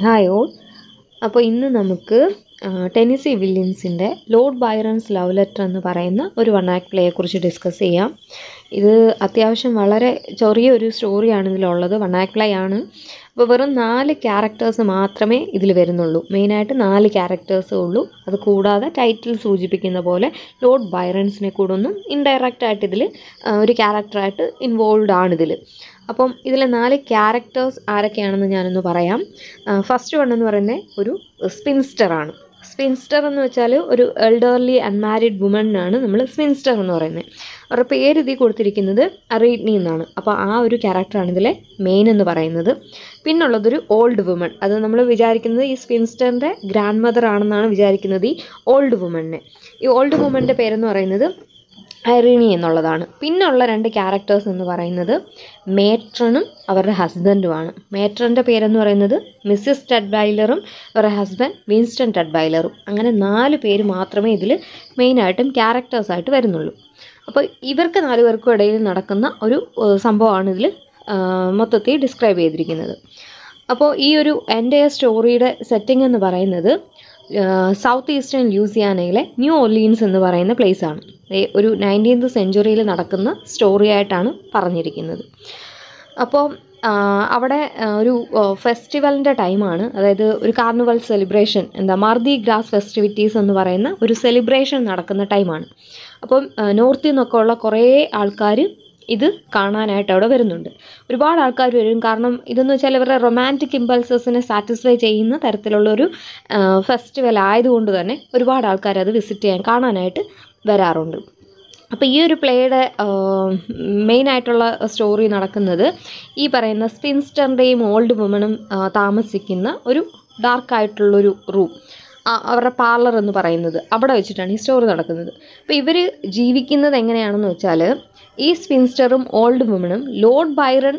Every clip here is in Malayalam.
ഹായ് ഓൾ അപ്പോൾ ഇന്ന് നമുക്ക് ടെന്നിസി വില്യംസിൻ്റെ ലോർഡ് ബൈറൺസ് ലവ് ലെറ്റർ എന്ന് പറയുന്ന ഒരു വൺ ആക്ട് പ്ലേയെക്കുറിച്ച് ഡിസ്കസ് ചെയ്യാം ഇത് അത്യാവശ്യം വളരെ ചെറിയൊരു സ്റ്റോറിയാണ് ഇതിലുള്ളത് വൺ ആക്ട് പ്ലേ ആണ് അപ്പോൾ വെറും നാല് ക്യാരക്ടേഴ്സ് മാത്രമേ ഇതിൽ വരുന്നുള്ളൂ മെയിനായിട്ട് നാല് ക്യാരക്ടേഴ്സേ ഉള്ളൂ അത് കൂടാതെ ടൈറ്റിൽ സൂചിപ്പിക്കുന്ന പോലെ ലോർഡ് ബൈറൺസിനെ കൂടെ ഒന്നും ഇൻഡയറക്റ്റ് ആയിട്ട് ഇതിൽ ഒരു ക്യാരക്ടറായിട്ട് ഇൻവോൾവ് ആണ് ഇതിൽ അപ്പം ഇതിലെ നാല് ക്യാരക്ടേഴ്സ് ആരൊക്കെയാണെന്ന് ഞാനൊന്ന് പറയാം ഫസ്റ്റ് വൺ എന്ന് പറയുന്നത് ഒരു സ്പിൻസ്റ്റർ ആണ് സ്പിൻസ്റ്റർ എന്ന് വെച്ചാൽ ഒരു എൽഡർലി അൺമാരിഡ് വുമൺ ആണ് നമ്മൾ സ്പിൻസ്റ്റർ എന്ന് പറയുന്നത് അവരുടെ പേര് ഇതിൽ കൊടുത്തിരിക്കുന്നത് അറീഡ്നി എന്നാണ് അപ്പോൾ ആ ഒരു ക്യാരക്ടറാണ് ഇതിലെ മെയിൻ എന്ന് പറയുന്നത് പിന്നുള്ളതൊരു ഓൾഡ് വുമൺ അത് നമ്മൾ വിചാരിക്കുന്നത് ഈ സ്പിൻസ്റ്ററിൻ്റെ ഗ്രാൻഡ് മദർ ആണെന്നാണ് വിചാരിക്കുന്നത് ഈ ഓൾഡ് വുമണിനെ ഈ ഓൾഡ് വുമണിൻ്റെ പേരെന്ന് പറയുന്നത് ഐറിനി എന്നുള്ളതാണ് പിന്നുള്ള രണ്ട് ക്യാരക്ടേഴ്സ് എന്ന് പറയുന്നത് മേട്രണും അവരുടെ ഹസ്ബൻഡുമാണ് മേട്രൻ്റെ പേരെന്ന് പറയുന്നത് മിസ്സിസ് ടെഡ്ബൈലറും അവരുടെ ഹസ്ബൻഡ് വിൻസ്റ്റൺ ടെഡ്ബൈലറും അങ്ങനെ നാല് പേര് മാത്രമേ ഇതിൽ മെയിനായിട്ടും ക്യാരക്ടേഴ്സായിട്ട് വരുന്നുള്ളൂ അപ്പോൾ ഇവർക്ക് നാല് പേർക്കും ഇടയിൽ നടക്കുന്ന ഒരു സംഭവമാണ് ഇതിൽ മൊത്തത്തിൽ ഡിസ്ക്രൈബ് ചെയ്തിരിക്കുന്നത് അപ്പോൾ ഈ ഒരു എൻ്റെ സ്റ്റോറിയുടെ സെറ്റിംഗ് എന്ന് പറയുന്നത് സൗത്ത് ഈസ്റ്റേൺ ലൂസിയാനയിലെ ന്യൂ ഒർലീൻസ് എന്ന് പറയുന്ന പ്ലേസ് ആണ് ഒരു നയൻറ്റീൻത് സെഞ്ചുറിയിൽ നടക്കുന്ന സ്റ്റോറി ആയിട്ടാണ് പറഞ്ഞിരിക്കുന്നത് അപ്പോൾ അവിടെ ഒരു ഫെസ്റ്റിവലിൻ്റെ ടൈമാണ് അതായത് ഒരു കാർണിവൽ സെലിബ്രേഷൻ എന്താ മാർദി ഗ്രാസ് ഫെസ്റ്റിവിറ്റീസ് എന്ന് പറയുന്ന ഒരു സെലിബ്രേഷൻ നടക്കുന്ന ടൈമാണ് അപ്പം നോർത്തിൽ നിന്നൊക്കെ ഉള്ള കുറേ ആൾക്കാർ ഇത് കാണാനായിട്ട് അവിടെ വരുന്നുണ്ട് ഒരുപാട് ആൾക്കാർ വരും കാരണം ഇതെന്ന് വെച്ചാൽ ഇവരുടെ റൊമാൻറ്റിക് ഇമ്പൾസസിനെ സാറ്റിസ്ഫൈ ചെയ്യുന്ന തരത്തിലുള്ളൊരു ഫെസ്റ്റിവൽ ആയതുകൊണ്ട് തന്നെ ഒരുപാട് ആൾക്കാർ അത് വിസിറ്റ് ചെയ്യാൻ കാണാനായിട്ട് വരാറുണ്ട് അപ്പോൾ ഈ ഒരു പ്ലേയുടെ മെയിൻ ആയിട്ടുള്ള സ്റ്റോറി നടക്കുന്നത് ഈ പറയുന്ന സ്പിൻസ്റ്ററിൻ്റെയും ഓൾഡ് വുമണും താമസിക്കുന്ന ഒരു ഡാർക്ക് ആയിട്ടുള്ളൊരു റൂം അവരുടെ പാർലർ എന്ന് പറയുന്നത് അവിടെ വെച്ചിട്ടാണ് ഈ സ്റ്റോറി നടക്കുന്നത് അപ്പോൾ ഇവർ ജീവിക്കുന്നത് എങ്ങനെയാണെന്ന് വെച്ചാൽ ഈ സ്പിൻസ്റ്ററും ഓൾഡ് വുമണും ലോർഡ് ബൈറൺ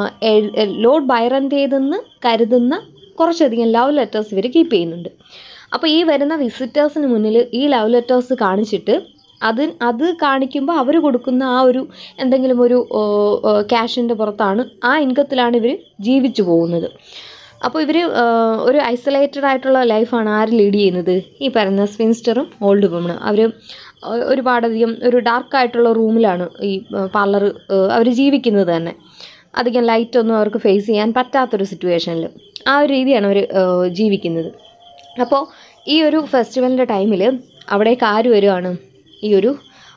ലോർഡ് ബൈറൻ്റേതെന്ന് കരുതുന്ന കുറച്ചധികം ലവ് ലെറ്റേഴ്സ് ഇവർ കീപ്പ് ചെയ്യുന്നുണ്ട് അപ്പോൾ ഈ വരുന്ന വിസിറ്റേഴ്സിന് മുന്നിൽ ഈ ലവ് ലെറ്റേഴ്സ് കാണിച്ചിട്ട് അത് അത് കാണിക്കുമ്പോൾ അവർ കൊടുക്കുന്ന ആ ഒരു എന്തെങ്കിലും ഒരു ക്യാഷിൻ്റെ പുറത്താണ് ആ ഇൻകത്തിലാണ് ഇവർ ജീവിച്ചു പോകുന്നത് അപ്പോൾ ഇവർ ഒരു ഐസൊലേറ്റഡ് ആയിട്ടുള്ള ലൈഫാണ് ആര് ലീഡ് ചെയ്യുന്നത് ഈ പറയുന്ന സ്പിൻസ്റ്ററും ഓൾഡ് വുമണും അവർ ഒരുപാടധികം ഒരു ഡാർക്ക് ആയിട്ടുള്ള റൂമിലാണ് ഈ പാർലർ അവർ ജീവിക്കുന്നത് തന്നെ അധികം ലൈറ്റ് ഒന്നും അവർക്ക് ഫേസ് ചെയ്യാൻ പറ്റാത്തൊരു സിറ്റുവേഷനിൽ ആ ഒരു രീതിയാണ് അവർ ജീവിക്കുന്നത് അപ്പോൾ ഈ ഒരു ഫെസ്റ്റിവലിൻ്റെ ടൈമിൽ അവിടേക്ക് ആര് വരുവാണ് ഈ ഒരു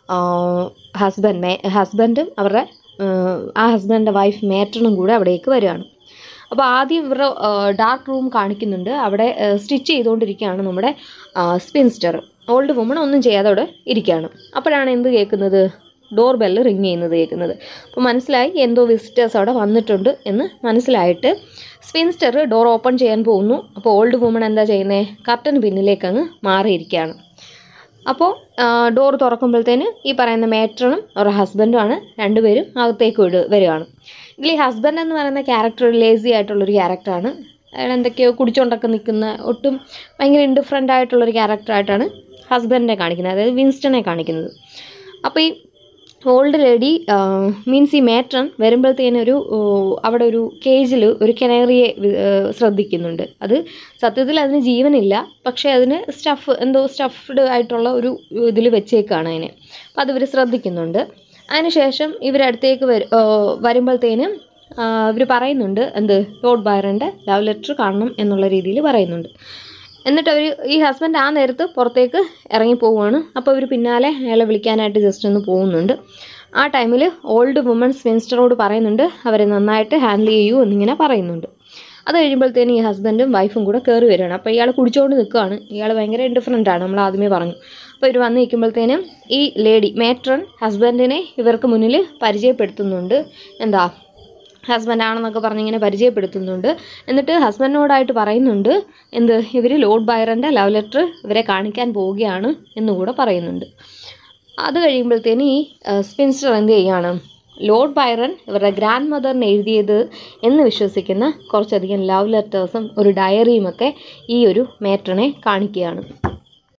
ഹസ്ബൻഡ് മേ ഹസ്ബൻഡും അവരുടെ ആ ഹസ്ബൻഡിൻ്റെ വൈഫ് മേറ്റണും കൂടെ അവിടേക്ക് വരികയാണ് അപ്പോൾ ആദ്യം ഇവരുടെ ഡാർക്ക് റൂം കാണിക്കുന്നുണ്ട് അവിടെ സ്റ്റിച്ച് ചെയ്തുകൊണ്ടിരിക്കുകയാണ് നമ്മുടെ സ്പിൻസ്റ്റർ ഓൾഡ് വുമൺ ഒന്നും ചെയ്യാതെ അവിടെ ഇരിക്കുകയാണ് അപ്പോഴാണ് എന്ത് കേൾക്കുന്നത് ഡോർ ബെല്ല് റിങ് ചെയ്യുന്നത് കേൾക്കുന്നത് അപ്പോൾ മനസ്സിലായി എന്തോ വിസിറ്റേഴ്സ് അവിടെ വന്നിട്ടുണ്ട് എന്ന് മനസ്സിലായിട്ട് സ്പിൻസ്റ്റർ ഡോർ ഓപ്പൺ ചെയ്യാൻ പോകുന്നു അപ്പോൾ ഓൾഡ് വുമൺ എന്താ ചെയ്യുന്നത് കർട്ടന് പിന്നിലേക്ക് അങ്ങ് മാറിയിരിക്കുകയാണ് അപ്പോൾ ഡോർ തുറക്കുമ്പോഴത്തേന് ഈ പറയുന്ന മേട്രണും അവരുടെ ഹസ്ബൻഡുമാണ് രണ്ടുപേരും അകത്തേക്ക് വിട് വരികയാണ് ഇതിൽ ഈ ഹസ്ബൻഡ് എന്ന് പറയുന്ന ക്യാരക്ടർ ലേസി ആയിട്ടുള്ളൊരു ക്യാരക്ടറാണ് അയാൾ എന്തൊക്കെയോ കുടിച്ചുകൊണ്ടൊക്കെ നിൽക്കുന്ന ഒട്ടും ഭയങ്കര ഇൻഡിഫറൻ്റ് ആയിട്ടുള്ളൊരു ക്യാരക്ടറായിട്ടാണ് ഹസ്ബൻഡിനെ കാണിക്കുന്നത് അതായത് വിൻസ്റ്റനെ കാണിക്കുന്നത് അപ്പോൾ ഈ ഓൾഡ് ലേഡി മീൻസ് ഈ മേട്രൺ വരുമ്പോഴത്തേനൊരു അവിടെ ഒരു കേജിൽ ഒരു കിണറിയെ ശ്രദ്ധിക്കുന്നുണ്ട് അത് സത്യത്തിൽ അതിന് ജീവനില്ല പക്ഷേ അതിന് സ്റ്റഫ് എന്തോ സ്റ്റഫ്ഡ് ആയിട്ടുള്ള ഒരു ഇതിൽ വെച്ചേക്കാണ് അതിനെ അപ്പോൾ അത് ഇവർ ശ്രദ്ധിക്കുന്നുണ്ട് അതിനുശേഷം ഇവരടുത്തേക്ക് വരും വരുമ്പോഴത്തേനും ഇവർ പറയുന്നുണ്ട് എന്ത് ലോർഡ് ബൈറൻ്റെ ലവ് ലെറ്റർ കാണണം എന്നുള്ള രീതിയിൽ പറയുന്നുണ്ട് എന്നിട്ട് അവർ ഈ ഹസ്ബൻഡ് ആ നേരത്ത് പുറത്തേക്ക് ഇറങ്ങി പോവുകയാണ് അപ്പോൾ ഇവർ പിന്നാലെ അയാളെ വിളിക്കാനായിട്ട് ജസ്റ്റ് ഒന്ന് പോകുന്നുണ്ട് ആ ടൈമിൽ ഓൾഡ് വുമൺ സ്പെൻസ്റ്ററോട് പറയുന്നുണ്ട് അവരെ നന്നായിട്ട് ഹാൻഡിൽ ചെയ്യൂ എന്നിങ്ങനെ പറയുന്നുണ്ട് അത് കഴിയുമ്പോഴത്തേനും ഈ ഹസ്ബൻഡും വൈഫും കൂടെ കയറി വരികയാണ് അപ്പോൾ ഇയാൾ കുടിച്ചുകൊണ്ട് നിൽക്കുകയാണ് ഇയാൾ ഭയങ്കര ഇൻഡിഫറൻ്റ് ആണ് നമ്മൾ ആദ്യമേ പറഞ്ഞു അപ്പോൾ ഇവർ വന്ന് നിൽക്കുമ്പോഴത്തേനും ഈ ലേഡി മേട്രൺ ഹസ്ബൻഡിനെ ഇവർക്ക് മുന്നിൽ പരിചയപ്പെടുത്തുന്നുണ്ട് എന്താ ഹസ്ബൻഡ് ആണെന്നൊക്കെ പറഞ്ഞിങ്ങനെ പരിചയപ്പെടുത്തുന്നുണ്ട് എന്നിട്ട് ഹസ്ബൻഡിനോടായിട്ട് പറയുന്നുണ്ട് എന്ത് ഇവർ ലോർഡ് ബൈറൻ്റെ ലവ് ലെറ്റർ ഇവരെ കാണിക്കാൻ പോവുകയാണ് എന്നുകൂടെ പറയുന്നുണ്ട് അത് കഴിയുമ്പോഴത്തേന് ഈ സ്പിൻസ്റ്റർ എന്ത് ചെയ്യാണ് ലോർഡ് ബൈറൺ ഇവരുടെ ഗ്രാൻഡ് മദറിന് എഴുതിയത് എന്ന് വിശ്വസിക്കുന്ന കുറച്ചധികം ലവ് ലെറ്റേഴ്സും ഒരു ഡയറിയുമൊക്കെ ഈ ഒരു മേറ്ററിനെ കാണിക്കുകയാണ്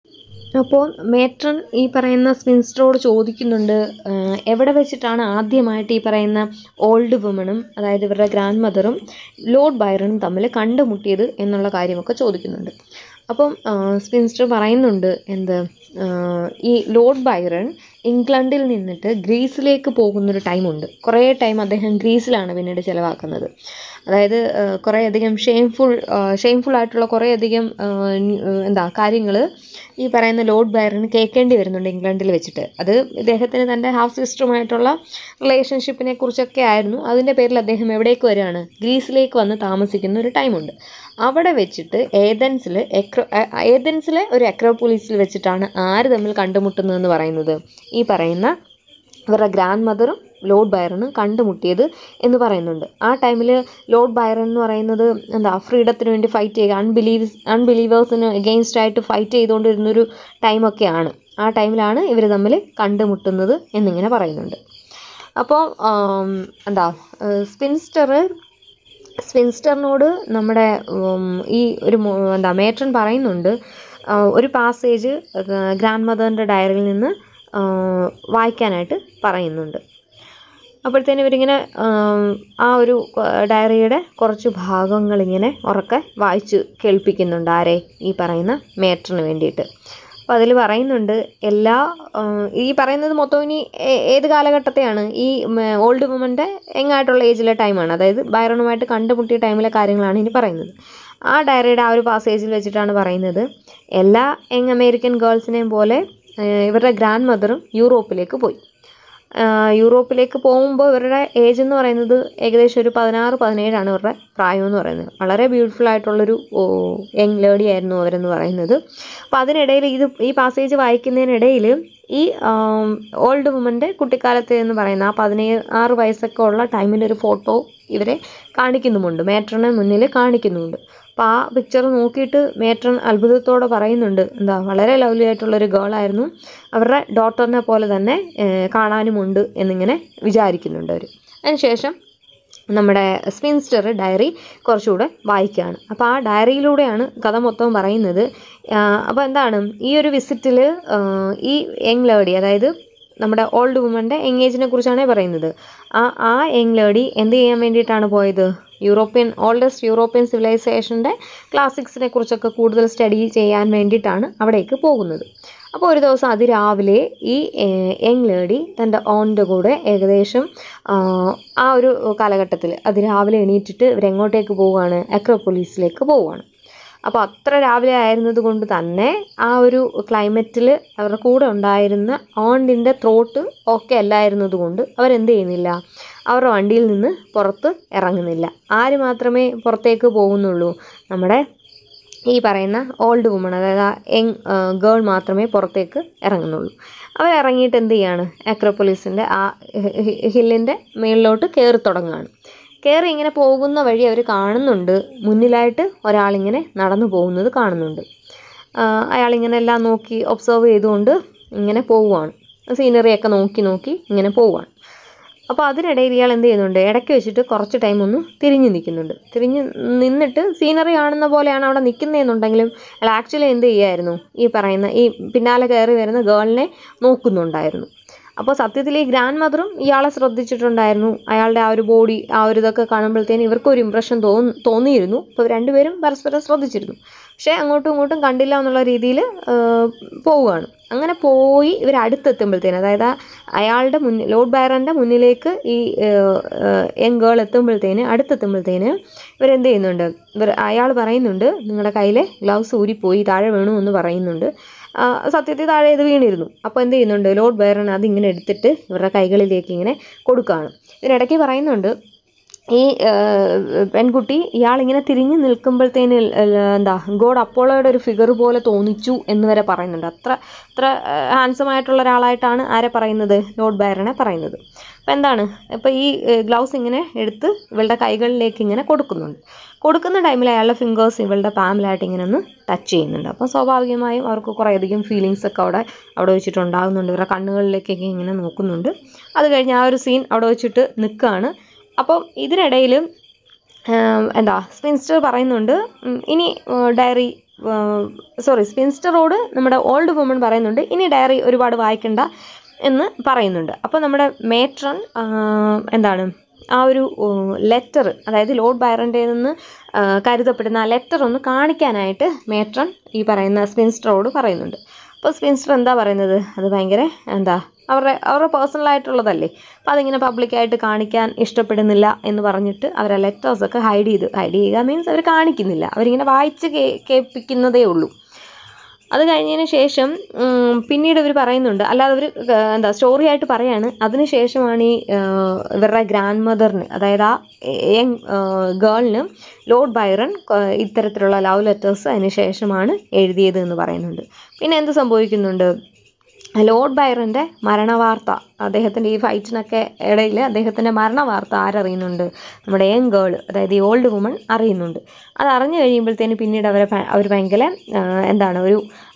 അപ്പോൾ മേട്രൺ ഈ പറയുന്ന സ്പിൻസ്റ്ററോട് ചോദിക്കുന്നുണ്ട് ആഹ് എവിടെ വെച്ചിട്ടാണ് ആദ്യമായിട്ട് ഈ പറയുന്ന ഓൾഡ് വുമണും അതായത് ഇവരുടെ ഗ്രാൻഡ് മദറും ലോർഡ് ബൈറണും തമ്മിൽ കണ്ടുമുട്ടിയത് എന്നുള്ള കാര്യമൊക്കെ ചോദിക്കുന്നുണ്ട് അപ്പം സ്പിൻസ്റ്റർ പറയുന്നുണ്ട് എന്ത് ആഹ് ഈ ലോർഡ് ബൈറൺ ഇംഗ്ലണ്ടിൽ നിന്നിട്ട് ഗ്രീസിലേക്ക് പോകുന്നൊരു ടൈമുണ്ട് കുറേ ടൈം അദ്ദേഹം ഗ്രീസിലാണ് പിന്നീട് ചിലവാക്കുന്നത് അതായത് ആഹ് കുറേയധികം ഷെയിംഫുൾ ഷെയിംഫുൾ ആയിട്ടുള്ള കുറേയധികം ആഹ് ന്യൂ- ആഹ് എന്താ കാര്യങ്ങൾ ഈ പറയുന്ന ലോർഡ് ബൈറന് കേൾക്കേണ്ടി വരുന്നുണ്ട് ഇംഗ്ലണ്ടിൽ വെച്ചിട്ട് അത് ഇദ്ദേഹത്തിന് തൻ്റെ ഹാഫ് സിസ്റ്ററുമായിട്ടുള്ള റിലേഷൻഷിപ്പിനെ കുറിച്ചൊക്കെ ആയിരുന്നു അതിൻ്റെ പേരിൽ അദ്ദേഹം എവിടേക്ക് വരികയാണ് ഗ്രീസിലേക്ക് വന്ന് താമസിക്കുന്ന ഒരു ടൈമുണ്ട് അവിടെ വെച്ചിട്ട് ഏതൻസിൽ എക്രോ ഏതൻസിലെ ഒരു അക്രോപോളിസിൽ വെച്ചിട്ടാണ് ആര് തമ്മിൽ കണ്ടുമുട്ടുന്നതെന്ന് പറയുന്നത് ഈ പറയുന്ന ഇവരുടെ ഗ്രാൻഡ് മദറും ലോർഡ് ബൈറണും കണ്ടുമുട്ടിയത് എന്ന് പറയുന്നുണ്ട് ആ ടൈമിൽ ലോർഡ് ബൈറൺ എന്ന് പറയുന്നത് എന്താ ഫ്രീഡത്തിന് വേണ്ടി ഫൈറ്റ് ചെയ്യുക അൺബിലീവ്സ് അൺബിലീവേഴ്സിന് എഗെയിൻസ്റ്റ് ആയിട്ട് ഫൈറ്റ് ചെയ്തുകൊണ്ടിരുന്നൊരു ടൈമൊക്കെയാണ് ആ ടൈമിലാണ് ഇവർ തമ്മിൽ കണ്ടുമുട്ടുന്നത് എന്നിങ്ങനെ പറയുന്നുണ്ട് അപ്പോൾ ആം, എന്താ സ്പിൻസ്റ്റർ സ്പിൻസ്റ്ററിനോട് നമ്മുടെ ഉം, ഈ ഒരു മോ- എന്താ മേട്രൺ പറയുന്നുണ്ട് ആ, ഒരു പാസേജ് ഗ്രാൻഡ് മദറിൻ്റെ ഡയറിയിൽ നിന്ന് ആ, വായിക്കാനായിട്ട് പറയുന്നുണ്ട് അപ്പോഴത്തേനും ഇവരിങ്ങനെ ആം, ആ ഒരു ഡയറിയുടെ കുറച്ച് ഭാഗങ്ങൾ ഇങ്ങനെ ഉറക്കെ വായിച്ച് കേൾപ്പിക്കുന്നുണ്ട് ആരെ ഈ പറയുന്ന മേട്രന് വേണ്ടിയിട്ട് അപ്പോൾ അതിൽ പറയുന്നുണ്ട് എല്ലാ ആ, ഈ പറയുന്നത് മൊത്തം ഇനി ഏ- ഏത് കാലഘട്ടത്തെയാണ് ഈ ഓൾഡ് വുമൻ്റെ എങ്ങായിട്ടുള്ള ഏജിലെ ടൈമാണ് അതായത് ബൈറണുമായിട്ട് കണ്ടുമുട്ടിയ ടൈമിലെ കാര്യങ്ങളാണ് ഇനി പറയുന്നത് ആ ഡയറിയുടെ ആ ഒരു പാസേജിൽ വെച്ചിട്ടാണ് പറയുന്നത് എല്ലാ യങ് അമേരിക്കൻ ഗേൾസിനെയും പോലെ ആ, ഇവരുടെ ഗ്രാൻഡ് മദറും യൂറോപ്പിലേക്ക് പോയി ആഹ് യൂറോപ്പിലേക്ക് പോകുമ്പോൾ ഇവരുടെ ഏജ് എന്ന് പറയുന്നത് ഏകദേശം ഒരു പതിനാറ് പതിനേഴാണ് ഇവരുടെ പ്രായം എന്ന് പറയുന്നത് വളരെ ബ്യൂട്ടിഫുൾ ആയിട്ടുള്ളൊരു യങ് ലേഡി ആയിരുന്നു അവരെന്ന് പറയുന്നത് അപ്പോൾ അതിനിടയിൽ ഇത് ഈ പാസേജ് വായിക്കുന്നതിനിടയിൽ ഈ ഓൾഡ് വുമൻ്റെ കുട്ടിക്കാലത്ത് എന്ന് പറയുന്ന ആ പതിനേഴ് ആറ് വയസ്സൊക്കെ ഉള്ള ടൈമിൻ്റെ ഒരു ഫോട്ടോ ഇവരെ കാണിക്കുന്നുമുണ്ട് മേട്രനെ മുന്നിൽ കാണിക്കുന്നുമുണ്ട് അപ്പോൾ ആ പിക്ചർ നോക്കിയിട്ട് മേട്രൺ അത്ഭുതത്തോടെ പറയുന്നുണ്ട് എന്താ വളരെ ലവ്ലി ആയിട്ടുള്ളൊരു ഗേൾ ആയിരുന്നു അവരുടെ ഡോട്ടറിനെ പോലെ തന്നെ ഏഹ്, കാണാനുമുണ്ട് എന്നിങ്ങനെ വിചാരിക്കുന്നുണ്ട് അവർ അതിനുശേഷം നമ്മുടെ സ്പിൻസ്റ്റർ ഡയറി കുറച്ചുകൂടെ വായിക്കുകയാണ് അപ്പോൾ ആ ഡയറിയിലൂടെയാണ് കഥ മൊത്തം പറയുന്നത് അപ്പോൾ എന്താണ് ഈ ഒരു വിസിറ്റിൽ ഈ യങ് ലേഡി അതായത് നമ്മുടെ ഓൾഡ് വുമൻ്റെ എൻഗേജിനെ കുറിച്ചാണ് പറയുന്നത് ആ ആ യങ് ലേഡി എന്ത് ചെയ്യാൻ വേണ്ടിയിട്ടാണ് പോയത് യൂറോപ്യൻ ഓൾഡസ്റ്റ് യൂറോപ്യൻ സിവിലൈസേഷൻ്റെ ക്ലാസിക്സിനെ കുറിച്ചൊക്കെ കൂടുതൽ സ്റ്റഡി ചെയ്യാൻ വേണ്ടിയിട്ടാണ് അവിടേക്ക് പോകുന്നത് അപ്പോൾ ഒരു ദിവസം അതിരാവിലെ ഈ യങ് ലേഡി തൻ്റെ ഓണിൻ്റെ കൂടെ ഏകദേശം ആ, ആ ഒരു കാലഘട്ടത്തിൽ അതിരാവിലെ എണീറ്റിട്ട് ഇവരെങ്ങോട്ടേക്ക് പോവുകയാണ് അക്രോപൊലീസിലേക്ക് പോവുകയാണ് അപ്പോൾ അത്ര രാവിലെ ആയിരുന്നത് കൊണ്ട് തന്നെ ആ ഒരു ക്ലൈമറ്റിൽ അവരുടെ കൂടെ ഉണ്ടായിരുന്ന ഓണ്ടിൻ്റെ ത്രോട്ട് ഓക്കെ അല്ലായിരുന്നത് കൊണ്ട് അവരെന്ത് ചെയ്യുന്നില്ല അവരുടെ വണ്ടിയിൽ നിന്ന് പുറത്ത് ഇറങ്ങുന്നില്ല ആര് മാത്രമേ പുറത്തേക്ക് പോകുന്നുള്ളൂ നമ്മുടെ ഈ പറയുന്ന ഓൾഡ് വുമൺ അതായത് ആ യങ് ഗേൾ മാത്രമേ പുറത്തേക്ക് ഇറങ്ങുന്നുള്ളൂ അവർ ഇറങ്ങിയിട്ട് എന്ത് ചെയ്യാണ് അക്രോപ്പൊലീസിൻ്റെ ആ ഹില്ലിൻ്റെ മേളിലോട്ട് കയറി തുടങ്ങുകയാണ് കയറി ഇങ്ങനെ പോകുന്ന വഴി അവർ കാണുന്നുണ്ട് മുന്നിലായിട്ട് ഒരാളിങ്ങനെ നടന്നു പോകുന്നത് കാണുന്നുണ്ട് ആ, അയാളിങ്ങനെ എല്ലാം നോക്കി ഒബ്സർവ് ചെയ്തുകൊണ്ട് ഇങ്ങനെ പോവുകയാണ് സീനറിയൊക്കെ നോക്കി നോക്കി ഇങ്ങനെ പോവുകയാണ് അപ്പോൾ അതിനിടയിൽ ഇയാൾ എന്ത് ചെയ്യുന്നുണ്ട് ഇടയ്ക്ക് വെച്ചിട്ട് കുറച്ച് ടൈം ഒന്ന് തിരിഞ്ഞു നിൽക്കുന്നുണ്ട് തിരിഞ്ഞ് നിന്നിട്ട് സീനറി കാണുന്ന പോലെയാണ് അവിടെ നിൽക്കുന്നതെന്നുണ്ടെങ്കിലും അയാൾ ആക്ച്വലി എന്ത് ചെയ്യുമായിരുന്നു ഈ പറയുന്ന ഈ പിന്നാലെ കയറി വരുന്ന ഗേളിനെ നോക്കുന്നുണ്ടായിരുന്നു അപ്പോൾ സത്യത്തിൽ ഈ ഗ്രാൻഡ് മദറും ഇയാളെ ശ്രദ്ധിച്ചിട്ടുണ്ടായിരുന്നു അയാളുടെ ആ ഒരു ബോഡി ആ ഒരു ഇതൊക്കെ കാണുമ്പോഴത്തേനും ഇവർക്കൊരു ഇമ്പ്രഷൻ തോന്നി തോന്നിയിരുന്നു അപ്പോൾ രണ്ടുപേരും പരസ്പരം ശ്രദ്ധിച്ചിരുന്നു പക്ഷേ അങ്ങോട്ടും ഇങ്ങോട്ടും കണ്ടില്ല എന്നുള്ള രീതിയിൽ പോവുകയാണ് അങ്ങനെ പോയി ഇവർ അടുത്തെത്തുമ്പോഴത്തേന് അതായത് ആ അയാളുടെ മുന്നിൽ ലോർഡ് ബൈറൻ്റെ മുന്നിലേക്ക് ഈ യങ് ഗേൾ എത്തുമ്പോഴത്തേന് അടുത്തെത്തുമ്പോഴത്തേന് ഇവരെന്ത് ചെയ്യുന്നുണ്ട് ഇവർ അയാൾ പറയുന്നുണ്ട് നിങ്ങളുടെ കയ്യിലെ ഗ്ലൗസ് ഊരിപ്പോയി താഴെ വീണു എന്ന് പറയുന്നുണ്ട് ആ, സത്യത്തിൽ താഴെ ഇത് വീണിരുന്നു അപ്പോൾ എന്ത് ചെയ്യുന്നുണ്ട് ലോർഡ് ബൈറൺ അതിങ്ങനെ എടുത്തിട്ട് ഇവരുടെ കൈകളിലേക്ക് ഇങ്ങനെ കൊടുക്കുകയാണ് ഇതിനിടയ്ക്ക് പറയുന്നുണ്ട് ഈ ആ, പെൺകുട്ടി ഇയാളിങ്ങനെ തിരിഞ്ഞു നിൽക്കുമ്പോഴത്തേന് എന്താ ഗോഡ് അപ്പോളോയുടെ ഒരു ഫിഗർ പോലെ തോന്നിച്ചു എന്ന് വരെ പറയുന്നുണ്ട് അത്ര അത്ര ഹാൻസം ആയിട്ടുള്ള ഒരാളായിട്ടാണ് ആരെ പറയുന്നത് ലോർഡ് ബൈറനെ പറയുന്നത് അപ്പോൾ എന്താണ് ഇപ്പോൾ ഈ ഗ്ലൗസ് ഇങ്ങനെ എടുത്ത് ഇവളുടെ കൈകളിലേക്ക് ഇങ്ങനെ കൊടുക്കുന്നുണ്ട് കൊടുക്കുന്ന ടൈമിൽ അയാളുടെ ഫിംഗേഴ്സ് ഇവളുടെ പാമിലായിട്ട് ഇങ്ങനെ ഒന്ന് ടച്ച് ചെയ്യുന്നുണ്ട് അപ്പോൾ സ്വാഭാവികമായും അവർക്ക് കുറേയധികം ഫീലിങ്സ് ഒക്കെ അവിടെ അവിടെ വെച്ചിട്ട് ഉണ്ടാകുന്നുണ്ട് ഇവരുടെ കണ്ണുകളിലേക്കൊക്കെ ഇങ്ങനെ നോക്കുന്നുണ്ട് അത് കഴിഞ്ഞ് ആ ഒരു സീൻ അവിടെ വെച്ചിട്ട് നിൽക്കുകയാണ് അപ്പം ഇതിനിടയിൽ എന്താ സ്പിൻസ്റ്റർ പറയുന്നുണ്ട് ഉം, ഇനി ഡയറി സോറി സ്പിൻസ്റ്ററോട് നമ്മുടെ ഓൾഡ് വുമൺ പറയുന്നുണ്ട് ഇനി ഡയറി ഒരുപാട് വായിക്കണ്ട എന്ന് പറയുന്നുണ്ട് അപ്പോൾ നമ്മുടെ മേട്രൺ എന്താണ് ആ ഒരു ലെറ്റർ അതായത് ലോർഡ് ബൈറൻ്റെ നിന്ന് ആ, കരുതപ്പെടുന്ന ആ ലെറ്റർ ഒന്ന് കാണിക്കാനായിട്ട് മേട്രൺ ഈ പറയുന്ന സ്പിൻസ്റ്ററോട് പറയുന്നുണ്ട് അപ്പോൾ സ്പിൻസ്റ്റർ എന്താ പറയുന്നത് അത് ഭയങ്കര എന്താ അവരുടെ അവരുടെ പേഴ്സണൽ ആയിട്ടുള്ളതല്ലേ അപ്പോൾ അതിങ്ങനെ പബ്ലിക്കായിട്ട് കാണിക്കാൻ ഇഷ്ടപ്പെടുന്നില്ല എന്ന് പറഞ്ഞിട്ട് അവർ ആ ലെറ്റേഴ്സൊക്കെ ഹൈഡ് ചെയ്ത് ഹൈഡ് ചെയ്യുക മീൻസ് അവർ കാണിക്കുന്നില്ല അവരിങ്ങനെ വായിച്ച് കേ കേൾപ്പിക്കുന്നതേ ഉള്ളൂ അത് കഴിഞ്ഞതിന് ശേഷം ഉം, പിന്നീട് ഇവർ പറയുന്നുണ്ട് അല്ലാതെ അവർ എന്താ സ്റ്റോറി ആയിട്ട് പറയാണ് അതിന് ശേഷമാണ് ഈ ആ, ഇവരുടെ ഗ്രാൻഡ് മദറിന് അതായത് ആ യങ് ഗേളിന് ലോർഡ് ബൈറൺ ക- ഇത്തരത്തിലുള്ള ലവ് ലെറ്റേഴ്സ് അതിന് ശേഷമാണ് എഴുതിയത് എന്ന് പറയുന്നുണ്ട് പിന്നെ എന്ത് സംഭവിക്കുന്നുണ്ട് ലോർഡ് ബൈറൻ്റെ മരണവാർത്ത അദ്ദേഹത്തിൻ്റെ ഈ ഫൈറ്റിനൊക്കെ ഇടയിൽ അദ്ദേഹത്തിൻ്റെ മരണവാർത്ത ആരറിയുന്നുണ്ട് നമ്മുടെ യങ് ഗേൾ അതായത് ഈ ഓൾഡ് വുമൺ അറിയുന്നുണ്ട് അത് അറിഞ്ഞു കഴിയുമ്പോഴത്തേന് പിന്നീട് അവരെ ഭ- അവർ ഭയങ്കര ആ, എന്താണ് ഒരു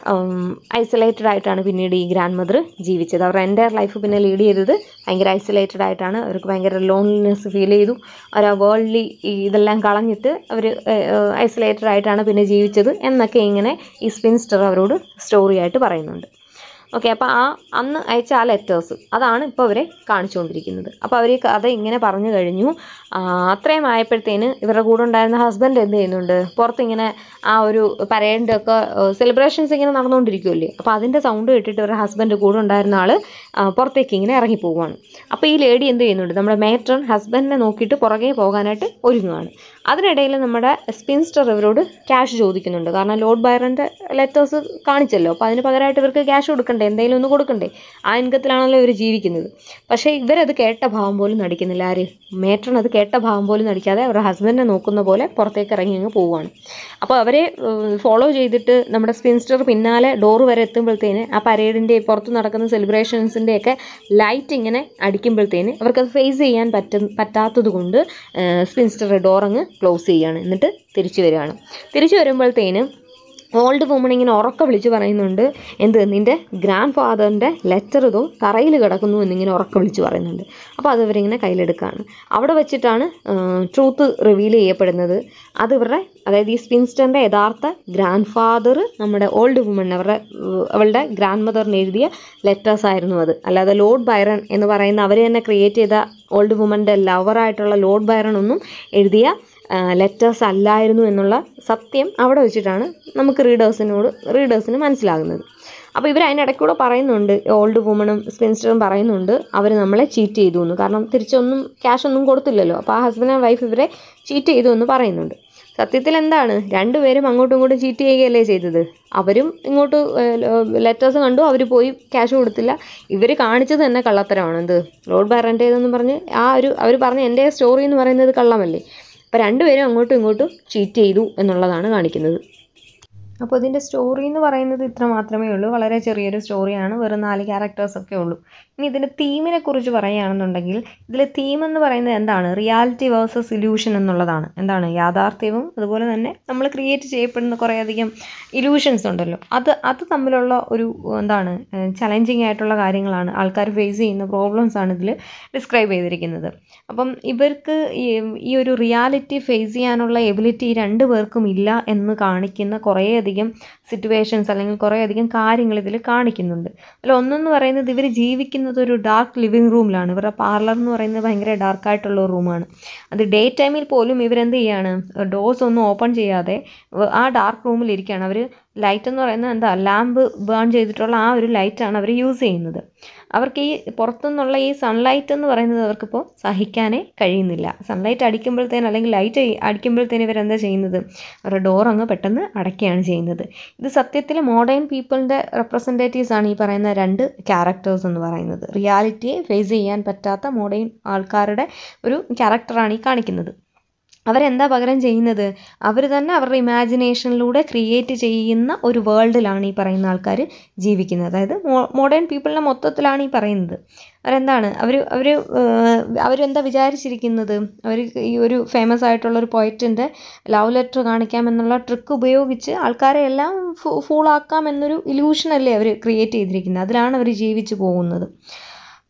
ഐസൊലേറ്റഡ് ആയിട്ടാണ് പിന്നീട് ഈ ഗ്രാൻഡ് മദർ ജീവിച്ചത് അവരുടെ എൻ്റെ ലൈഫ് പിന്നെ ലീഡ് ചെയ്തത് ഭയങ്കര ഐസൊലേറ്റഡ് ആയിട്ടാണ് അവർക്ക് ഭയങ്കര ലോൺലിനെസ് ഫീൽ ചെയ്തു അവർ ആ വേൾഡ്ലി ഇതെല്ലാം കളഞ്ഞിട്ട് അവർ ഐസൊലേറ്റഡ് ആയിട്ടാണ് പിന്നെ ജീവിച്ചത് എന്നൊക്കെ ഇങ്ങനെ ഈ സ്പിൻസ്റ്റർ അവരോട് സ്റ്റോറി ആയിട്ട് പറയുന്നുണ്ട് ഓക്കെ അപ്പോൾ ആ അന്ന് അയച്ച ആ ലെറ്റേഴ്സ് അതാണ് ഇപ്പോൾ അവരെ കാണിച്ചുകൊണ്ടിരിക്കുന്നത് അപ്പോൾ അവർ ഈ കഥ ഇങ്ങനെ പറഞ്ഞു കഴിഞ്ഞു ആ, അത്രയും ആയപ്പോഴത്തേന് ഇവരുടെ കൂടെ ഉണ്ടായിരുന്ന ഹസ്ബൻഡ് എന്ത് ചെയ്യുന്നുണ്ട് പുറത്തിങ്ങനെ ആ ഒരു പരേഡിൻ്റെ ഒക്കെ സെലിബ്രേഷൻസ് ഇങ്ങനെ നടന്നുകൊണ്ടിരിക്കുമല്ലേ അപ്പോൾ അതിൻ്റെ സൗണ്ട് കേട്ടിട്ട് ഇവരുടെ ഹസ്ബൻഡ് കൂടെ ഉണ്ടായിരുന്ന ആൾ പുറത്തേക്ക് ഇങ്ങനെ ഇറങ്ങി പോവുകയാണ് അപ്പോൾ ഈ ലേഡി എന്ത് ചെയ്യുന്നുണ്ട് നമ്മുടെ മേട്രൺ ഹസ്ബൻഡിനെ നോക്കിയിട്ട് പുറകെ പോകാനായിട്ട് ഒരുങ്ങുകയാണ് അതിനിടയിൽ നമ്മുടെ സ്പിൻസ്റ്റർ ഇവരോട് ക്യാഷ് ചോദിക്കുന്നുണ്ട് കാരണം ലോർഡ് ബൈറൻ്റെ ലെറ്റേഴ്സ് കാണിച്ചല്ലോ അപ്പോൾ അതിന് പകരമായിട്ട് ഇവർക്ക് ക്യാഷ് കൊടുക്കണ്ടേ എന്തെങ്കിലും ഒന്ന് കൊടുക്കണ്ടേ ആ ഇൻകത്തിലാണല്ലോ ഇവർ ജീവിക്കുന്നത് പക്ഷേ ഇവരത് കേട്ട ഭാവം പോലും നടിക്കുന്നില്ല ആര് മേട്രൺ അത് കേട്ട ഭാവം പോലും നടിക്കാതെ അവരുടെ ഹസ്ബൻഡിനെ നോക്കുന്ന പോലെ പുറത്തേക്ക് ഇറങ്ങി അങ്ങ് പോവുകയാണ് അപ്പോൾ അവരെ ഫോളോ ചെയ്തിട്ട് നമ്മുടെ സ്പിൻസ്റ്റർ പിന്നാലെ ഡോറ് വരെ എത്തുമ്പോഴത്തേന് ആ പരേഡിൻ്റെ പുറത്ത് നടക്കുന്ന സെലിബ്രേഷൻസിൻ്റെ ഒക്കെ ലൈറ്റ് ഇങ്ങനെ അടിക്കുമ്പോഴത്തേന് അവർക്കത് ഫേസ് ചെയ്യാൻ പറ്റും പറ്റാത്തത് കൊണ്ട് സ്പിൻസ്റ്റർ ഡോർ അങ്ങ് ക്ലോസ് ചെയ്യുകയാണ് എന്നിട്ട് തിരിച്ചു വരികയാണ് തിരിച്ചു വരുമ്പോഴത്തേന് ഓൾഡ് വുമൺ ഇങ്ങനെ ഉറക്ക വിളിച്ച് പറയുന്നുണ്ട് എന്ത് നിൻ്റെ ഗ്രാൻഡ് ഫാദറിൻ്റെ ലെറ്റർ ഇതോ തറയിൽ കിടക്കുന്നു എന്നിങ്ങനെ ഉറക്ക വിളിച്ച് പറയുന്നുണ്ട് അപ്പോൾ അത് ഇവരിങ്ങനെ കയ്യിലെടുക്കുകയാണ് അവിടെ വെച്ചിട്ടാണ് ട്രൂത്ത് റിവീൽ ചെയ്യപ്പെടുന്നത് അത് ഇവരുടെ അതായത് ഈ സ്പിൻസ്റ്ററിൻ്റെ യഥാർത്ഥ ഗ്രാൻഡ് ഫാദർ നമ്മുടെ ഓൾഡ് വുമൺ അവരുടെ ഏഹ്, അവളുടെ ഗ്രാൻഡ് മദറിന് എഴുതിയ ലെറ്റേഴ്സ് ആയിരുന്നു അത് അല്ലാതെ ലോർഡ് ബൈറൺ എന്ന് പറയുന്ന അവർ തന്നെ ക്രിയേറ്റ് ചെയ്ത ഓൾഡ് വുമൻ്റെ ലവറായിട്ടുള്ള ലോർഡ് ബൈറൺ ഒന്നും എഴുതിയ ലെറ്റേഴ്സ് അല്ലായിരുന്നു എന്നുള്ള സത്യം അവിടെ വെച്ചിട്ടാണ് നമുക്ക് റീഡേഴ്സിനോട് റീഡേഴ്സിന് മനസ്സിലാകുന്നത് അപ്പോൾ ഇവർ അതിനിടയ്ക്കൂടെ പറയുന്നുണ്ട് ഓൾഡ് വുമണും സ്പിൻസ്റ്ററും പറയുന്നുണ്ട് അവർ നമ്മളെ ചീറ്റ് ചെയ്തു എന്ന് കാരണം തിരിച്ചൊന്നും ക്യാഷ് ഒന്നും കൊടുത്തില്ലല്ലോ അപ്പോൾ ആ ഹസ്ബൻഡ് ആൻഡ് വൈഫ് ഇവരെ ചീറ്റ് ചെയ്തു എന്ന് പറയുന്നുണ്ട് സത്യത്തിൽ എന്താണ് രണ്ടുപേരും അങ്ങോട്ടും ഇങ്ങോട്ടും ചീറ്റ് ചെയ്യുകയല്ലേ ചെയ്തത് അവരും ഇങ്ങോട്ട് ലെറ്റേഴ്സ് കണ്ടു അവർ പോയി ക്യാഷ് കൊടുത്തില്ല ഇവർ കാണിച്ചത് തന്നെ കള്ളത്തരമാണ് എന്ത് ലോഡ് ബാരൻ്റേതെന്ന് പറഞ്ഞ് ആ ഒരു അവർ പറഞ്ഞ എൻ്റെ സ്റ്റോറി എന്ന് പറയുന്നത് കള്ളമല്ലേ അപ്പോൾ രണ്ടുപേരും അങ്ങോട്ടും ഇങ്ങോട്ടും ചീറ്റ് ചെയ്തു എന്നുള്ളതാണ് കാണിക്കുന്നത് അപ്പോൾ ഇതിൻ്റെ സ്റ്റോറി എന്ന് പറയുന്നത് ഇത്ര മാത്രമേ ഉള്ളൂ വളരെ ചെറിയൊരു സ്റ്റോറിയാണ് വെറും നാല് ക്യാരക്ടേഴ്സ് ഒക്കെ ഉള്ളൂ ഇനി ഇതിൻ്റെ തീമിനെ കുറിച്ച് പറയുകയാണെന്നുണ്ടെങ്കിൽ ഇതിൽ തീം എന്ന് പറയുന്നത് എന്താണ് റിയാലിറ്റി വേഴ്സസ് ഇല്യൂഷൻ എന്നുള്ളതാണ് എന്താണ് യാഥാർത്ഥ്യവും അതുപോലെ തന്നെ നമ്മൾ ക്രിയേറ്റ് ചെയ്യപ്പെടുന്ന കുറേയധികം ഇല്യൂഷൻസ് ഉണ്ടല്ലോ അത് അത് തമ്മിലുള്ള ഒരു എന്താണ് ചലഞ്ചിങ് ആയിട്ടുള്ള കാര്യങ്ങളാണ് ആൾക്കാർ ഫേസ് ചെയ്യുന്ന പ്രോബ്ലംസ് ആണ് ഇതിൽ ഡിസ്ക്രൈബ് ചെയ്തിരിക്കുന്നത് അപ്പം ഇവർക്ക് ഈ ഈ ഒരു റിയാലിറ്റി ഫേസ് ചെയ്യാനുള്ള എബിലിറ്റി രണ്ട് പേർക്കും ഇല്ല എന്ന് കാണിക്കുന്ന കുറേയധികം സിറ്റുവേഷൻസ് അല്ലെങ്കിൽ കുറേയധികം കാര്യങ്ങൾ ഇതിൽ കാണിക്കുന്നുണ്ട് അതിൽ ഒന്നെന്ന് പറയുന്നത് ഇവർ ജീവിക്കുന്നത് ഒരു ഡാർക്ക് ലിവിങ് റൂമിലാണ് ഇവരുടെ പാർലർ എന്ന് പറയുന്നത് ഭയങ്കര ഡാർക്കായിട്ടുള്ള ഒരു റൂമാണ് അത് ഡേ ടൈമിൽ പോലും ഇവരെന്ത് ചെയ്യാണ് ഡോർസ് ഒന്നും ഓപ്പൺ ചെയ്യാതെ വ- ആ ഡാർക്ക് റൂമിൽ ഇരിക്കുകയാണ് അവർ ലൈറ്റ് എന്ന് പറയുന്നത് എന്താ ലാമ്പ് ബേൺ ചെയ്തിട്ടുള്ള ആ ഒരു ലൈറ്റാണ് അവർ യൂസ് ചെയ്യുന്നത് അവർക്ക് ഈ പുറത്തുനിന്നുള്ള ഈ സൺലൈറ്റ് എന്ന് പറയുന്നത് അവർക്കിപ്പോൾ സഹിക്കാനേ കഴിയുന്നില്ല സൺലൈറ്റ് അടിക്കുമ്പോഴത്തേന് അല്ലെങ്കിൽ ലൈറ്റ് അടിക്കുമ്പോഴത്തേന് ഇവരെന്താ ചെയ്യുന്നത് അവരുടെ ഡോർ അങ്ങ് പെട്ടെന്ന് അടയ്ക്കുകയാണ് ചെയ്യുന്നത് ഇത് സത്യത്തിൽ മോഡേൺ പീപ്പിളിൻ്റെ റെപ്രസെൻറ്റേറ്റീവ്സ് ആണ് ഈ പറയുന്ന രണ്ട് ക്യാരക്ടേഴ്സ് എന്ന് പറയുന്നത് റിയാലിറ്റിയെ ഫേസ് ചെയ്യാൻ പറ്റാത്ത മോഡേൺ ആൾക്കാരുടെ ഒരു ക്യാരക്ടറാണ് ഈ കാണിക്കുന്നത് അവരെന്താ പകരം ചെയ്യുന്നത് അവർ തന്നെ അവരുടെ ഇമാജിനേഷനിലൂടെ ക്രിയേറ്റ് ചെയ്യുന്ന ഒരു വേൾഡിലാണ് ഈ പറയുന്ന ആൾക്കാർ ജീവിക്കുന്നത് അതായത് മോഡേൺ പീപ്പിളിനെ മൊത്തത്തിലാണ് ഈ പറയുന്നത് അവരെന്താണ് അവർ അവർ അവരെന്താ വിചാരിച്ചിരിക്കുന്നത് അവർ ഈ ഒരു ഫേമസ് ആയിട്ടുള്ള ഒരു പോയറ്റിൻ്റെ ലവ് ലെറ്റർ കാണിക്കാമെന്നുള്ള ട്രിക്ക് ഉപയോഗിച്ച് ആൾക്കാരെ എല്ലാം ഫൂളാക്കാം എന്നൊരു ഇല്യൂഷനല്ലേ അവർ ക്രിയേറ്റ് ചെയ്തിരിക്കുന്നത് അതിലാണ് അവർ ജീവിച്ചു പോകുന്നത്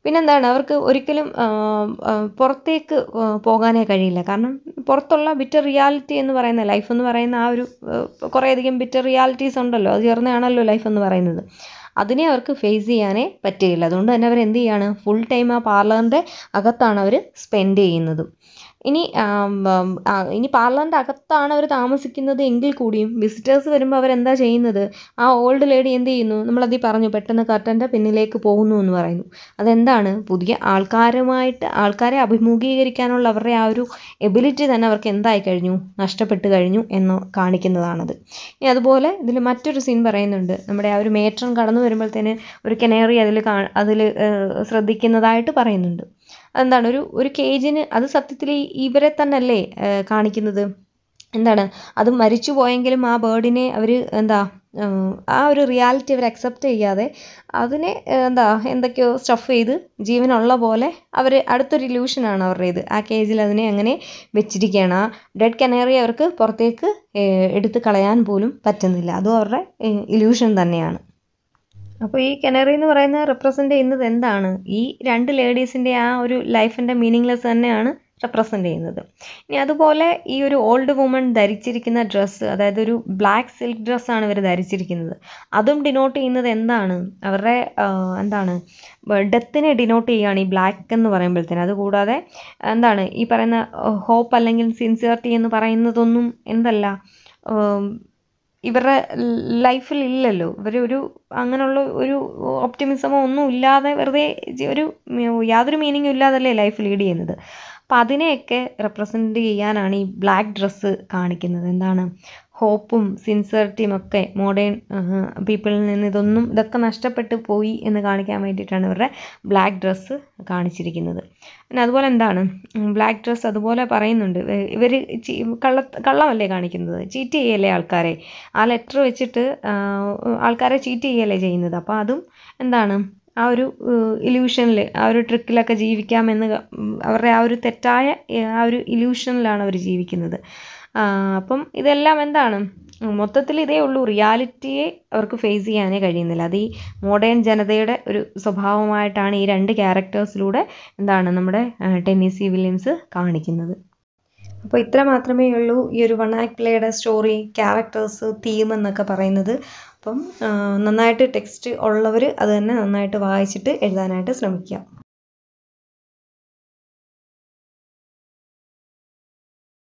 പിന്നെന്താണ് അവർക്ക് ഒരിക്കലും ആ, ആ, പുറത്തേക്ക് ആ, പോകാനേ കഴിയില്ല കാരണം പുറത്തുള്ള ബിറ്റർ റിയാലിറ്റി എന്ന് പറയുന്ന ലൈഫ് എന്ന് പറയുന്ന ആ ഒരു ആ, കുറേയധികം ബിറ്റർ റിയാലിറ്റീസ് ഉണ്ടല്ലോ അത് ചേർന്നാണല്ലോ ലൈഫ് എന്ന് പറയുന്നത് അതിനെ അവർക്ക് ഫേസ് ചെയ്യാനേ പറ്റുകയില്ല അതുകൊണ്ട് തന്നെ അവർ എന്ത് ചെയ്യാണ് ഫുൾ ടൈം ആ പാർലറിൻ്റെ അകത്താണ് അവർ സ്പെൻഡ് ചെയ്യുന്നതും ഇനി ആം, ആം, ആ, ഇനി പാർലറിൻ്റെ അകത്താണ് അവർ താമസിക്കുന്നത് എങ്കിൽ കൂടിയും വിസിറ്റേഴ്സ് വരുമ്പോൾ അവരെന്താ ചെയ്യുന്നത് ആ ഓൾഡ് ലേഡി എന്ത് ചെയ്യുന്നു നമ്മളതിൽ പറഞ്ഞു പെട്ടെന്ന് കർട്ടൻ്റെ പിന്നിലേക്ക് പോകുന്നു എന്ന് പറയുന്നു അതെന്താണ് പുതിയ ആൾക്കാരുമായിട്ട് ആൾക്കാരെ അഭിമുഖീകരിക്കാനുള്ള അവരുടെ ആ ഒരു എബിലിറ്റി തന്നെ അവർക്ക് എന്തായി കഴിഞ്ഞു നഷ്ടപ്പെട്ട് കഴിഞ്ഞു എന്ന് കാണിക്കുന്നതാണത് ഇനി അതുപോലെ ഇതിൽ മറ്റൊരു സീൻ പറയുന്നുണ്ട് നമ്മുടെ ആ ഒരു മേട്രൺ കടന്നു വരുമ്പോഴത്തേന് ഒരു കെനേറി അതിൽ കാ അതിൽ ശ്രദ്ധിക്കുന്നതായിട്ട് പറയുന്നുണ്ട് അതെന്താണ് ഒരു ഒരു കേജിന് അത് സത്യത്തിൽ ഈ- ഇവരെ തന്നെയല്ലേ ഏഹ്, കാണിക്കുന്നത് എന്താണ് അത് മരിച്ചു പോയെങ്കിലും ആ ബേർഡിനെ അവർ എന്താ ഏഹ്, ആ ഒരു റിയാലിറ്റി അവർ അക്സെപ്റ്റ് ചെയ്യാതെ അതിനെ ഏഹ്, എന്താ എന്തൊക്കെയോ സ്റ്റഫ് ചെയ്ത് ജീവനുള്ള പോലെ അവർ അടുത്തൊരു ഇല്യൂഷനാണ് അവരുടെ ഇത് ആ കേജിൽ അതിനെ അങ്ങനെ വെച്ചിരിക്കുകയാണ് ആ ഡെഡ് കനേറി അവർക്ക് പുറത്തേക്ക് ഏഹ്, എടുത്ത് കളയാൻ പോലും പറ്റുന്നില്ല അതും അവരുടെ ഇല്യൂഷൻ തന്നെയാണ് അപ്പോൾ ഈ കെനറി എന്ന് പറയുന്നത് റെപ്രസെൻ്റ് ചെയ്യുന്നത് എന്താണ് ഈ രണ്ട് ലേഡീസിൻ്റെ ആ ഒരു ലൈഫിൻ്റെ മീനിങ്ലെസ് തന്നെയാണ് റെപ്രസെൻ്റ് ചെയ്യുന്നത് ഇനി അതുപോലെ ഈ ഒരു ഓൾഡ് വുമൺ ധരിച്ചിരിക്കുന്ന ഡ്രസ്സ് അതായത് ഒരു ബ്ലാക്ക് സിൽക്ക് ഡ്രസ്സാണ് ഇവർ ധരിച്ചിരിക്കുന്നത് അതും ഡിനോട്ട് ചെയ്യുന്നത് എന്താണ് അവരുടെ ആ, എന്താണ് ഡെത്തിനെ ഡിനോട്ട് ചെയ്യുകയാണ് ഈ ബ്ലാക്ക് എന്ന് പറയുമ്പോഴത്തേന് അതുകൂടാതെ എന്താണ് ഈ പറയുന്ന ഹോപ്പ് അല്ലെങ്കിൽ സിൻസിയറിറ്റി എന്ന് പറയുന്നതൊന്നും എന്തല്ല ഉം, ഇവരുടെ ലൈഫിൽ ഇല്ലല്ലോ ഇവർ ഒരു അങ്ങനെയുള്ള ഒരു ഒപ്റ്റിമിസമോ ഒന്നും ഇല്ലാതെ വെറുതെ ജി- ഒരു ഉം, യാതൊരു മീനിങ്ങും ഇല്ലാതല്ലേ ലൈഫ് ലീഡ് ചെയ്യുന്നത് അപ്പം അതിനെയൊക്കെ റെപ്രസെൻ്റ് ചെയ്യാനാണ് ഈ ബ്ലാക്ക് ഡ്രസ്സ് കാണിക്കുന്നത് എന്താണ് ഹോപ്പും സിൻസിയറിറ്റിയും ഒക്കെ മോഡേൺ പീപ്പിളിൽ നിന്ന് ഇതൊന്നും ഇതൊക്കെ നഷ്ടപ്പെട്ടു പോയി എന്ന് കാണിക്കാൻ വേണ്ടിയിട്ടാണ് ഇവരുടെ ബ്ലാക്ക് ഡ്രസ്സ് കാണിച്ചിരിക്കുന്നത് പിന്നെ അതുപോലെ എന്താണ് ബ്ലാക്ക് ഡ്രസ്സ് അതുപോലെ പറയുന്നുണ്ട് ഇവർ കള്ള കള്ളമല്ലേ കാണിക്കുന്നത് ചീറ്റ് ചെയ്യല്ലേ ആൾക്കാരെ ആ ലെറ്റർ വെച്ചിട്ട് ആ, ആൾക്കാരെ ചീറ്റ് ചെയ്യല്ലേ ചെയ്യുന്നത് അപ്പോൾ അതും എന്താണ് ആ ഒരു ഇല്യൂഷനിൽ ആ ഒരു ട്രിക്കിലൊക്കെ ജീവിക്കാമെന്ന് ക- ഉം, അവരുടെ ആ ഒരു തെറ്റായ ഏ, ആ ഒരു ഇല്യൂഷനിലാണ് അവർ ജീവിക്കുന്നത് ആ, അപ്പം ഇതെല്ലാം എന്താണ് മൊത്തത്തിൽ ഇതേ ഉള്ളൂ റിയാലിറ്റിയെ അവർക്ക് ഫേസ് ചെയ്യാനേ കഴിയുന്നില്ല അത് ഈ മോഡേൺ ജനതയുടെ ഒരു സ്വഭാവമായിട്ടാണ് ഈ രണ്ട് ക്യാരക്ടേഴ്സിലൂടെ എന്താണ് നമ്മുടെ ആ, ടെന്നീസി വില്യംസ് കാണിക്കുന്നത് അപ്പോൾ ഇത്ര മാത്രമേ ഉള്ളൂ ഈ ഒരു വൺ ആക്ട് പ്ലേയുടെ സ്റ്റോറി ക്യാരക്ടേഴ്സ് തീം എന്നൊക്കെ പറയുന്നത് അപ്പം ആ, നന്നായിട്ട് ടെക്സ്റ്റ് ഉള്ളവർ അത് തന്നെ നന്നായിട്ട് വായിച്ചിട്ട് എഴുതാനായിട്ട് ശ്രമിക്കുക